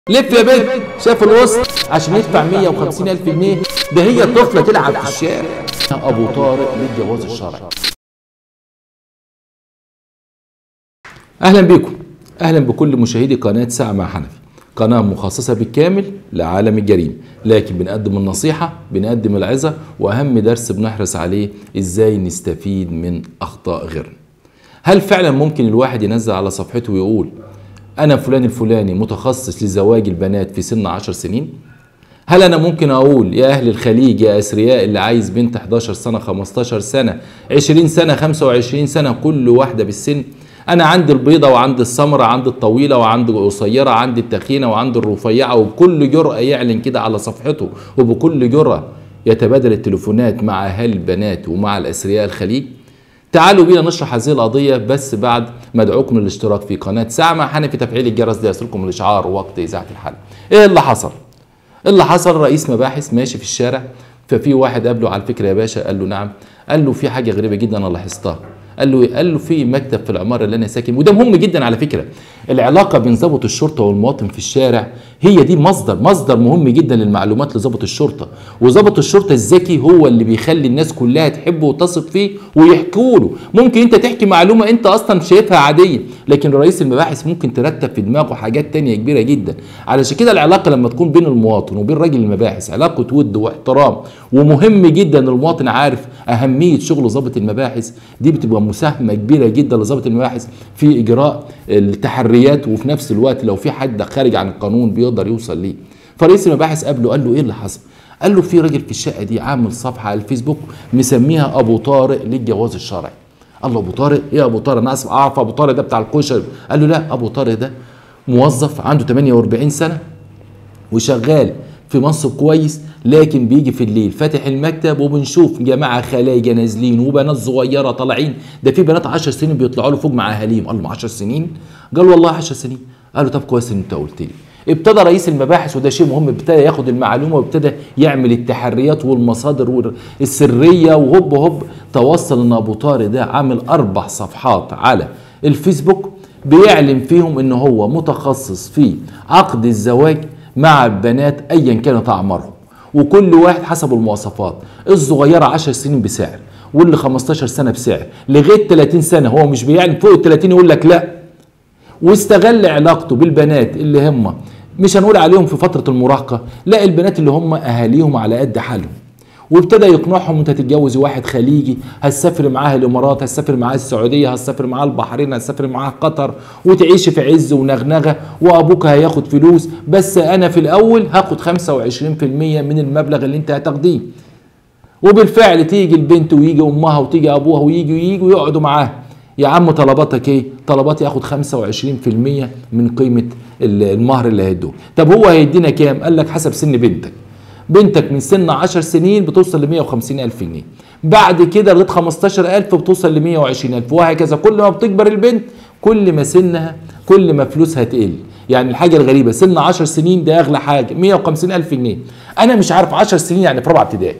لف يا بنت شاف الوسط عشان يدفع 150 ألف جنيه ده هي طفلة تلعب في الشارع أبو طارق للجواز الشرعي أهلا بكم أهلا بكل مشاهدي قناة ساعة مع حنفي قناة مخصصة بالكامل لعالم الجريمة لكن بنقدم النصيحة بنقدم العظة وأهم درس بنحرص عليه إزاي نستفيد من أخطاء غيرنا هل فعلا ممكن الواحد ينزل على صفحته ويقول أنا فلان الفلاني متخصص لزواج البنات في سن عشر سنين؟ هل أنا ممكن أقول يا أهل الخليج يا أثرياء اللي عايز بنت 11 سنة 15 سنة 20 سنة 25 سنة كل واحدة بالسن أنا عندي البيضة وعندي السمرة عندي الطويلة وعندي القصيرة عندي التخينة وعندي الرفيعة وبكل جرأة يعلن كده على صفحته وبكل جرأة يتبادل التليفونات مع أهالي البنات ومع الأثرياء الخليج تعالوا بينا نشرح هذه القضية بس بعد ما ادعوكم للاشتراك في قناة ساعة مع حنفي تفعيل الجرس ليصلكم الإشعار وقت إذاعة الحلقة. إيه اللي حصل؟ اللي حصل رئيس مباحث ماشي في الشارع ففي واحد قابله على فكرة يا باشا قال له نعم قال له في حاجة غريبة جدا أنا لاحظتها قال له قال له في مكتب في العماره اللي انا ساكن وده مهم جدا على فكره العلاقه بين ضابط الشرطه والمواطن في الشارع هي دي مصدر مصدر مهم جدا للمعلومات لضابط الشرطه وضابط الشرطه الذكي هو اللي بيخلي الناس كلها تحبه وتثق فيه ويحكوا له ممكن انت تحكي معلومه انت اصلا شايفها عاديه لكن رئيس المباحث ممكن ترتب في دماغه حاجات تانية كبيره جدا علشان كده العلاقه لما تكون بين المواطن وبين راجل المباحث علاقه ود واحترام ومهم جدا المواطن عارف اهميه شغل ضابط المباحث دي بتبقى مساهمه كبيره جدا لضابط المباحث في اجراء التحريات وفي نفس الوقت لو في حد خارج عن القانون بيقدر يوصل ليه فرئيس المباحث قابله قال له ايه اللي حصل قال له في راجل في الشقه دي عامل صفحه على الفيسبوك مسميها ابو طارق للجواز الشرعي قال له ابو طارق ايه ابو طارق انا اسف اعرف ابو طارق ده بتاع الكشري قال له لا ابو طارق ده موظف عنده 48 سنه وشغال في منصب كويس لكن بيجي في الليل فاتح المكتب وبنشوف جماعه خلايجه نازلين وبنات صغيره طالعين ده في بنات 10 سنين بيطلعوا له فوق مع اهاليهم قال له 10 سنين قال والله 10 سنين قال له طب كويس ان انت قلت لي ابتدى رئيس المباحث وده شيء مهم ابتدى ياخد المعلومه وابتدى يعمل التحريات والمصادر السريه وهوب هوب توصل ان ابو طارق ده عامل اربع صفحات على الفيسبوك بيعلن فيهم ان هو متخصص في عقد الزواج مع البنات ايا كانت اعمارهم وكل واحد حسب المواصفات الصغيره 10 سنين بسعر واللي 15 سنه بسعر لغايه 30 سنه هو مش بيعلن فوق ال 30 يقول لك لا واستغل علاقته بالبنات اللي هم مش هنقول عليهم في فتره المراهقه لا البنات اللي هم اهاليهم على قد حالهم وابتدى يقنعهم انت تتجوزي واحد خليجي هتسافر معاه الامارات هتسافر معاه السعوديه هتسافر معاه البحرين هتسافر معاه قطر وتعيشي في عز ونغنغه وابوك هياخد فلوس بس انا في الاول هاخد 25% من المبلغ اللي انت هتاخديه وبالفعل تيجي البنت ويجي امها وتيجي ابوها ويجي ويجي ويقعدوا معاها يا عم طلباتك ايه؟ طلباتي اخد 25% من قيمه المهر اللي هيدوه طب هو هيدينا كام؟ قال لك حسب سن بنتك بنتك من سن 10 سنين بتوصل ل 150 ألف جنيه بعد كده لغايه 15000 بتوصل ل 120000 وهكذا كل ما بتكبر البنت كل ما سنها كل ما فلوسها تقل يعني الحاجه الغريبه سن 10 سنين ده اغلى حاجه 150 ألف جنيه انا مش عارف 10 سنين يعني في رابعه ابتدائي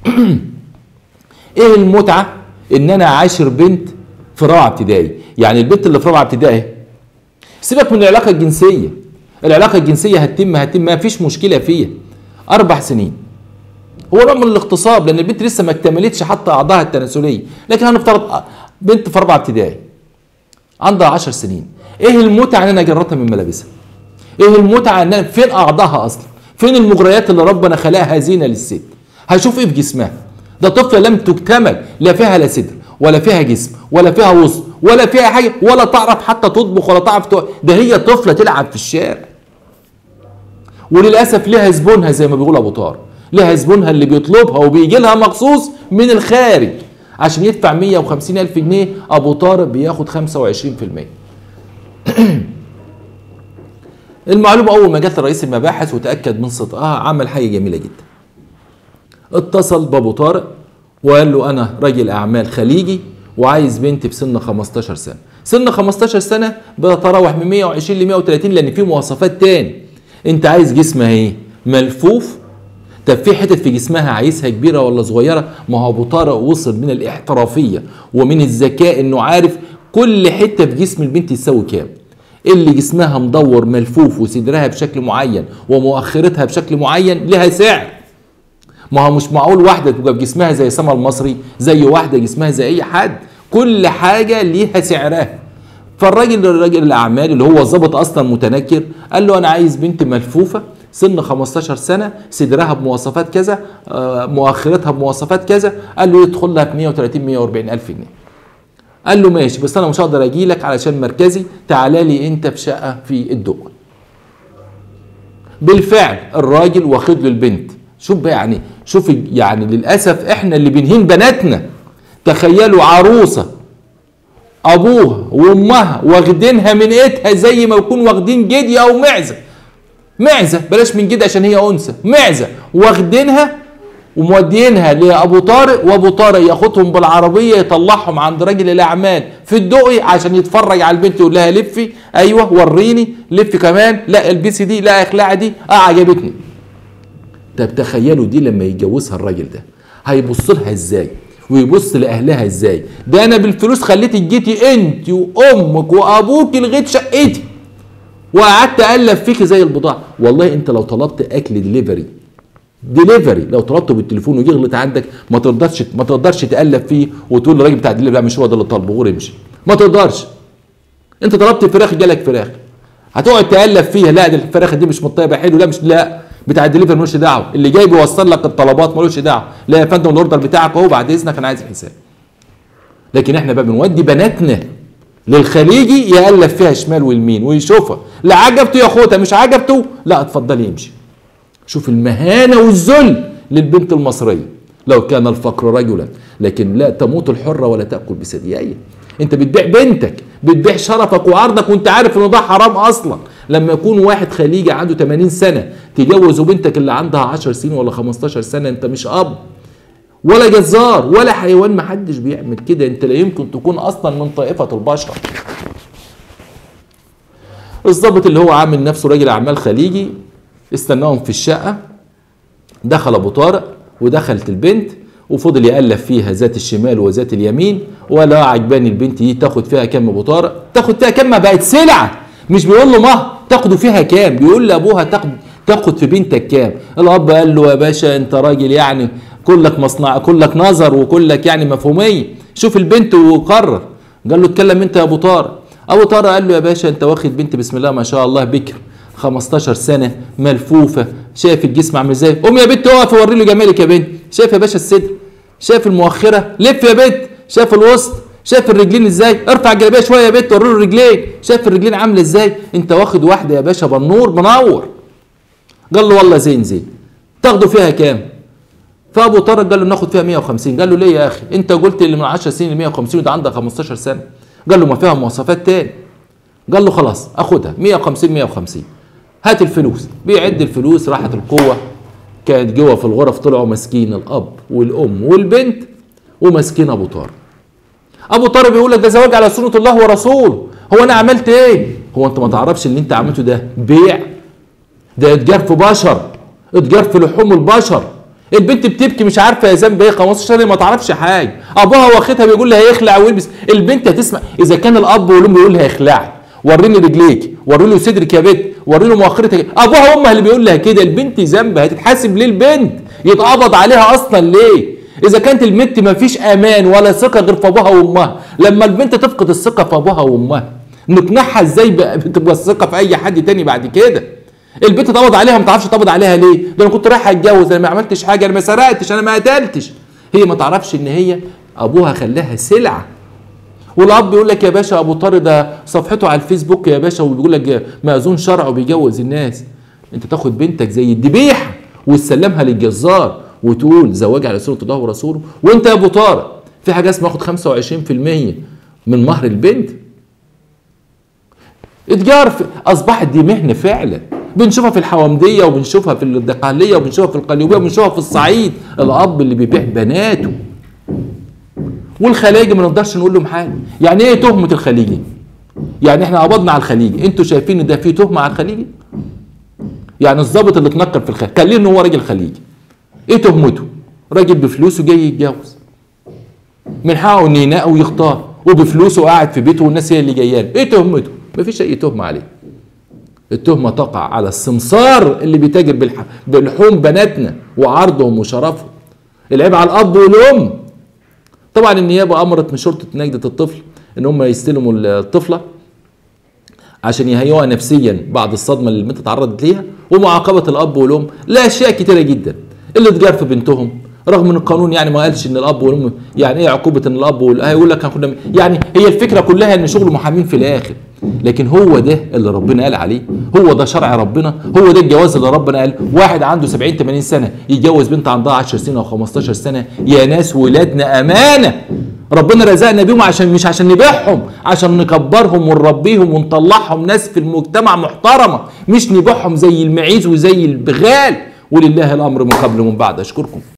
ايه المتعه ان انا عاشر بنت في رابعه ابتدائي يعني البنت اللي في رابعه ابتدائي سيبك من العلاقه الجنسيه العلاقه الجنسيه هتتم هتتم ما فيش مشكله فيها اربع سنين هو نوع من الاغتصاب لان البنت لسه ما اكتملتش حتى اعضائها التناسليه لكن هنفترض بنت في رابعه ابتدائي عندها 10 سنين ايه المتعه ان انا اجرتها من ملابسها ايه المتعه ان فين اعضائها اصلا فين المغريات اللي ربنا خلقها زينه للست هشوف ايه في جسمها ده طفله لم تكتمل لا فيها لا صدر ولا فيها جسم ولا فيها وسط ولا فيها حاجه ولا تعرف حتى تطبخ ولا تعرف تو... ده هي طفله تلعب في الشارع وللاسف لها زبونها زي ما بيقول ابو طارق لها زبونها اللي بيطلبها وبيجي لها مخصوص من الخارج عشان يدفع 150 ألف جنيه أبو طارق بياخد 25% المعلومة أول ما جت لرئيس المباحث وتأكد من صدقها عمل حاجة جميلة جدا اتصل بأبو طارق وقال له أنا راجل أعمال خليجي وعايز بنت في سن 15 سنة سن 15 سنة بتتراوح من 120 ل 130 لأن في مواصفات تاني انت عايز جسمها ايه ملفوف طب في حتت في جسمها عايزها كبيره ولا صغيره ما هو ابو طارق وصل من الاحترافيه ومن الذكاء انه عارف كل حته في جسم البنت تساوي كام اللي جسمها مدور ملفوف وصدرها بشكل معين ومؤخرتها بشكل معين لها سعر ما هو مش معقول واحده تبقى بجسمها زي سما المصري زي واحده جسمها زي اي حد كل حاجه ليها سعرها فالراجل الراجل الاعمال اللي هو ظابط اصلا متنكر قال له انا عايز بنت ملفوفه سن 15 سنه صدرها بمواصفات كذا آه، مؤخرتها بمواصفات كذا قال له يدخل لها ب 130 140 الف جنيه قال له ماشي بس انا مش هقدر اجي لك علشان مركزي تعالى لي انت في شقه في الدقل بالفعل الراجل واخد له البنت شوف بقى يعني شوف يعني للاسف احنا اللي بنهين بناتنا تخيلوا عروسه ابوها وامها واخدينها من ايدها زي ما يكون واخدين جدي او معزه معزه بلاش من جدي عشان هي انثى معزه واخدينها ومودينها لابو طارق وابو طارق ياخدهم بالعربيه يطلعهم عند راجل الاعمال في الدقي عشان يتفرج على البنت يقول لها لفي ايوه وريني لفي كمان لا البسي دي لا اخلعي دي اه عجبتني طب تخيلوا دي لما يتجوزها الراجل ده هيبص لها ازاي ويبص لاهلها ازاي ده انا بالفلوس خليتك جيتي انت وامك وابوك لغايه شقتي وقعدت اقلب فيكي زي البضاعه والله انت لو طلبت اكل دليفري دليفري لو طلبته بالتليفون ويغلط عندك ما تقدرش ما تقدرش تقلب فيه وتقول للراجل بتاع الدليفري لا مش هو ده اللي طالبه غور امشي ما تقدرش انت طلبت فراخ جالك فراخ هتقعد تقلب فيها لا دي الفراخ دي مش مطيبه حلو لا مش لا بتاع الدليفري ملوش دعوه اللي جاي بيوصل لك الطلبات ملوش دعوه لا يا فندم الاوردر بتاعك اهو بعد اذنك انا عايز الحساب لكن احنا بقى بنودي بناتنا للخليجي يقلب فيها شمال ويمين ويشوفها لا عجبته ياخدها مش عجبته لا اتفضل يمشي شوف المهانه والذل للبنت المصريه لو كان الفقر رجلا لكن لا تموت الحره ولا تاكل بثدييها انت بتبيع بنتك بتبيع شرفك وعرضك وانت عارف ان ده حرام اصلا لما يكون واحد خليجي عنده 80 سنه تجوز بنتك اللي عندها 10 سنين ولا 15 سنه انت مش اب ولا جزار ولا حيوان محدش بيعمل كده انت لا يمكن تكون اصلا من طائفه البشر الضابط اللي هو عامل نفسه راجل اعمال خليجي استناهم في الشقه دخل ابو طارق ودخلت البنت وفضل يقلب فيها ذات الشمال وذات اليمين ولا عجباني البنت دي تاخد فيها كام ابو طارق تاخد فيها كام ما بقت سلعه مش بيقول له ما تاخدوا فيها كام بيقول لابوها تاخد تاخد في بنتك كام الاب قال له يا باشا انت راجل يعني كلك مصنع كلك نظر وكلك يعني مفهوميه شوف البنت وقرر قال له اتكلم انت يا ابو طارق ابو طارق قال له يا باشا انت واخد بنت بسم الله ما شاء الله بكر 15 سنه ملفوفه شايف الجسم عامل ازاي قوم يا بنت اقف وري له جمالك يا بنت شايف يا باشا الصدر شايف المؤخره لف يا بنت شايف الوسط شايف الرجلين ازاي ارفع الجلابيه شويه يا بنت وري له الرجلين شايف الرجلين عامله ازاي انت واخد واحده يا باشا بنور منور قال له والله زين زين تاخدوا فيها كام فابو طارق قال له ناخد فيها 150 قال له ليه يا اخي انت قلت اللي من 10 سنين ل 150 وده عندك 15 سنه قال له ما فيها مواصفات تاني قال له خلاص اخدها 150 150 هات الفلوس بيعد الفلوس راحت القوه كانت جوه في الغرف طلعوا ماسكين الاب والام والبنت وماسكين ابو طارق ابو طارق بيقول لك ده زواج على سنه الله ورسوله هو انا عملت ايه هو انت ما تعرفش اللي انت عملته ده بيع ده اتجار في بشر اتجار في لحوم البشر البنت بتبكي مش عارفه يا ذنب ايه 15 سنه ما تعرفش حاجه ابوها واخدها بيقول لها يخلع ويلبس البنت هتسمع اذا كان الاب والام بيقول لها اخلعي وريني رجليك وري له صدرك يا بنت وري له مؤخرتك ابوها وامها اللي بيقول لها كده البنت ذنب هتتحاسب ليه البنت يتقبض عليها اصلا ليه اذا كانت البنت ما فيش امان ولا ثقه غير في ابوها وامها لما البنت تفقد الثقه في ابوها وامها نقنعها ازاي بقى بتبقى الثقه في اي حد تاني بعد كده البنت تقبض عليها ما تعرفش تقبض عليها ليه ده انا كنت رايح اتجوز انا ما عملتش حاجه انا ما سرقتش انا ما قتلتش هي ما تعرفش ان هي ابوها خلاها سلعه والاب بيقول لك يا باشا ابو طارق ده صفحته على الفيسبوك يا باشا وبيقول لك مأذون شرع وبيجوز الناس انت تاخد بنتك زي الذبيحه وتسلمها للجزار وتقول زواج على سنه الله ورسوله وانت يا ابو طارق في حاجه اسمها اخد 25% من مهر البنت اتجار في اصبحت دي مهنه فعلا بنشوفها في الحوامديه وبنشوفها في الدقهليه وبنشوفها في القليوبيه وبنشوفها في الصعيد الاب اللي بيبيع بناته والخليجي ما نقدرش نقول لهم حاجه يعني ايه تهمه الخليجي يعني احنا قبضنا على الخليجي انتوا شايفين ان ده فيه تهمه على الخليجي يعني الضابط اللي اتنكر في الخليج كان ليه ان هو راجل خليجي ايه تهمته راجل بفلوسه جاي يتجوز من حقه انه ينقي ويختار وبفلوسه قاعد في بيته والناس هي اللي جايه له ايه تهمته مفيش اي تهمه عليه التهمه تقع على السمسار اللي بيتاجر بالح- بلحوم بناتنا وعرضهم وشرفهم العيب على الاب والام طبعا النيابه امرت من شرطه نجده الطفل ان هم يستلموا الطفله عشان يهيئوها نفسيا بعد الصدمه اللي البنت اتعرضت ليها ومعاقبه الاب والام لا اشياء كتيره جدا اللي اتجار في بنتهم رغم ان القانون يعني ما قالش ان الاب والام يعني ايه عقوبه ان الاب وال- هيقول لك كنا يعني هي الفكره كلها ان شغل محامين في الاخر لكن هو ده اللي ربنا قال عليه هو ده شرع ربنا هو ده الجواز اللي ربنا قال واحد عنده 70 80 سنه يتجوز بنت عندها 10 سنين او 15 سنه يا ناس ولادنا امانه ربنا رزقنا بيهم عشان مش عشان نبيعهم عشان نكبرهم ونربيهم ونطلعهم ناس في المجتمع محترمه مش نبيعهم زي المعيز وزي البغال ولله الامر من قبل ومن بعد اشكركم